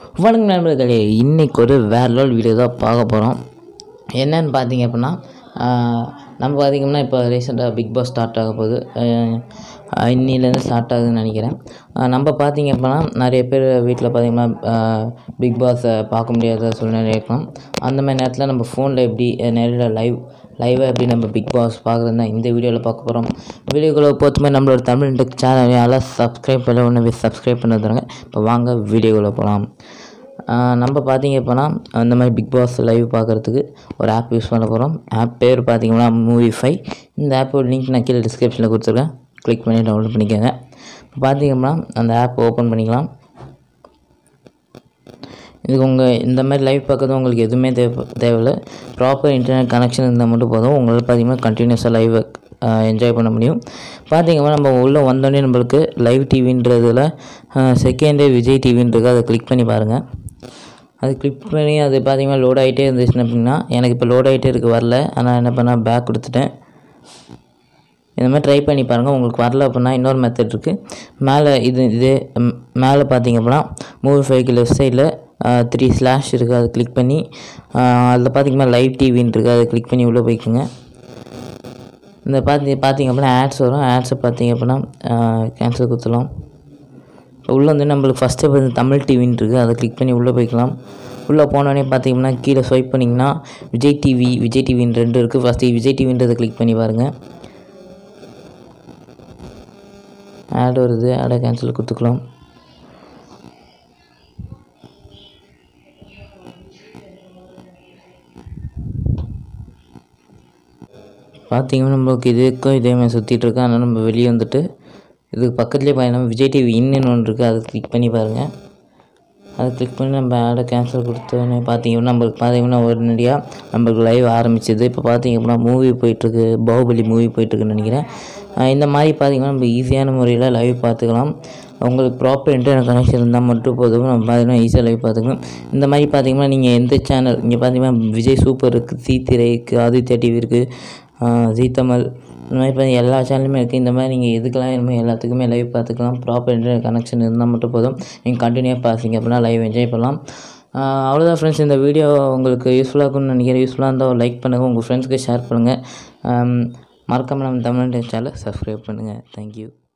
வணக்கம் நண்பர்களே இன்றைக்கி ஒரு வேறு லெவல் வீடியோ தான் பார்க்க போகிறோம் என்னன்னு பார்த்தீங்க அப்படின்னா ஆஹ் நம்ம பார்த்திங்கன்னா இப்போ ரீசெண்டாக பிக் பாஸ் ஸ்டார்ட் ஆக போகுது ஆஹ் இன்னிலேருந்து ஸ்டார்ட் ஆகுதுன்னு நினைக்கிறேன் ஆஹ் நம்ம பார்த்தீங்க அப்படின்னா நிறைய பேர் வீட்டில் பார்த்தீங்கன்னா பிக் பாஸை பார்க்க முடியாத சூழ்நிலை இருக்கலாம் அந்த மாதிரி நேரத்தில் நம்ம ஃபோனில் எப்படி நேரில் லைவ் லைவாக எப்படி நம்ம பிக் பாஸ் பார்க்குறது தான் இந்த வீடியோவில் பார்க்க போகிறோம் வீடியோக்குள்ளே போத்துமே நம்மளோட தமிழ் டெக் சேனல் எல்லாம் சப்ஸ்கிரைப் பண்ண ஒன்று சப்ஸ்கிரைப் பண்ண தருங்க இப்போ வாங்க வீடியோக்குள்ளே போகலாம் ஆஹ் நம்ம பார்த்தீங்க அப்படின்னா அந்த மாதிரி பிக் பாஸ் லைவ் பார்க்குறதுக்கு ஒரு ஆப் யூஸ் பண்ண போகிறோம் ஆப் பேர் பார்த்தீங்கன்னா மூவி ஃபை இந்த ஆப்போட லிங்க் நான் கீழே டிஸ்கிரிப்ஷனில் கொடுத்துருக்கேன் கிளிக் பண்ணி டவுன்லோட் பண்ணிக்கோங்க இப்போ பார்த்தீங்க அப்படின்னா அந்த ஆப் ஓப்பன் பண்ணிக்கலாம் இதுக்கு உங்கள் இந்த மாதிரி லைவ் பார்க்கறது உங்களுக்கு எதுவுமே தேவை தேவையில்லை ப்ராப்பர் இன்டர்நெட் கனெக்ஷன் இருந்தால் மட்டும் போதும் உங்களால் பார்த்தீங்கன்னா கண்டினியூஸாக லைவ் என்ஜாய் பண்ண முடியும் பார்த்தீங்கன்னா நம்ம உள்ளே வந்தோடனே நம்மளுக்கு லைவ் டிவின்றதில் செகண்டே விஜய் டிவின்றது அதை கிளிக் பண்ணி பாருங்கள் அது கிளிக் பண்ணி அது பார்த்தீங்கன்னா லோட் ஆகிட்டே இருந்துச்சுன்னு அப்படின்னா எனக்கு இப்போ லோட் ஆகிட்டே இருக்குது வரல ஆனால் என்ன பண்ணால் பேக் கொடுத்துட்டேன் இந்த மாதிரி ட்ரை பண்ணி பாருங்கள் உங்களுக்கு வரல அப்படின்னா இன்னொரு மெத்தட் இருக்குது மேலே இது இது ம், மேலே பார்த்தீங்க அப்படின்னா மூவி ஃபைவ்க்கு லெஃப்ட் சைடில் த்ரீ ஸ்லாஷ் இருக்குது அதை கிளிக் பண்ணி அதில் பார்த்தீங்கன்னா லைவ் டிவின்னு இருக்குது அதை கிளிக் பண்ணி உள்ளே போய்க்குங்க இந்த பார்த்தி பார்த்தீங்க அப்படின்னா ஆட்ஸ் வரும் ஆட்ஸை பார்த்தீங்க அப்படின்னா கேன்சல் கொடுத்துலாம் உள்ளே வந்து நம்மளுக்கு ஃபஸ்ட்டு வந்து தமிழ் டிவின்னு இருக்குது அதை கிளிக் பண்ணி உள்ளே போய்க்கலாம் உள்ளே போனோடனே பார்த்தீங்கன்னா கீழே ஸ்வைப் பண்ணிங்கன்னா விஜய் டிவி விஜய் டிவின்னு ரெண்டு இருக்குது ஃபஸ்ட்டு விஜய் டிவின்றதை கிளிக் பண்ணி பாருங்கள் ஆட் வருது ஆடை கேன்சல் கொடுத்துக்கலாம் பார்த்தீங்கன்னா நம்மளுக்கு இதுக்கும் இதே மாதிரி சுற்றிட்டு இருக்கு அதனால் நம்ம வெளியே வந்துட்டு இதுக்கு பக்கத்துலேயே பார்த்தீங்கன்னா விஜய் டிவி இன்னுன்னு ஒன்று இருக்குது அதை கிளிக் பண்ணி பாருங்கள் அதை கிளிக் பண்ணி நம்ம ஆடை கேன்சல் கொடுத்தோன்னே பார்த்தீங்கன்னா நம்மளுக்கு பார்த்தீங்கன்னா உடனடியாக நம்மளுக்கு லைவ் ஆரம்பிச்சது இப்போ பார்த்தீங்க அப்படின்னா மூவி போயிட்டுருக்கு பாகுபலி மூவி போயிட்டுருக்குன்னு நினைக்கிறேன் ஆஹ் இந்த மாதிரி பார்த்தீங்கன்னா நம்ம ஈஸியான முறையில் லைவ் பார்த்துக்கலாம் உங்களுக்கு ப்ராப்பர் இன்டர்நெட் கனெக்ஷன் இருந்தால் மட்டும் போதும் நம்ம பார்த்தீங்கன்னா ஈஸியாக லைவ் பார்த்துக்கலாம் இந்த மாதிரி பார்த்தீங்கன்னா நீங்கள் எந்த சேனல் இங்கே பார்த்தீங்கன்னா விஜய் சூப்பர் இருக்குது ஜீ திரை இருக்குது ஆதித்யா டிவி இருக்குது ஜீ தமிழ் இந்த மாதிரி பார்த்தீங்கன்னா எல்லா சேனலுமே இருக்குது இந்த மாதிரி நீங்கள் எதுக்கெல்லாம் வேணுமோ எல்லாத்துக்குமே லைவ் பார்த்துக்கலாம் ப்ராப்பர் இன்டர்நெட் கனெக்ஷன் இருந்தால் மட்டும் போதும் நீங்கள் கண்டினியூவாக பார்த்தீங்க அப்படின்னா லைவ் என்ஜாய் பண்ணலாம் ஆஹ் அவ்வளோதான் ஃப்ரெண்ட்ஸ் இந்த வீடியோ உங்களுக்கு யூஸ்ஃபுல்லாக இருக்கும்னு நினைக்கிறேன் யூஸ்ஃபுல்லாக இருந்தால் லைக் பண்ணுங்கள் உங்கள் ஃப்ரெண்ட்ஸ்க்கு ஷேர் பண்ணுங்கள் மறக்காமல் நம்ம தமிழ் சேனலை சப்ஸ்கிரைப் பண்ணுங்கள் தேங்க்யூ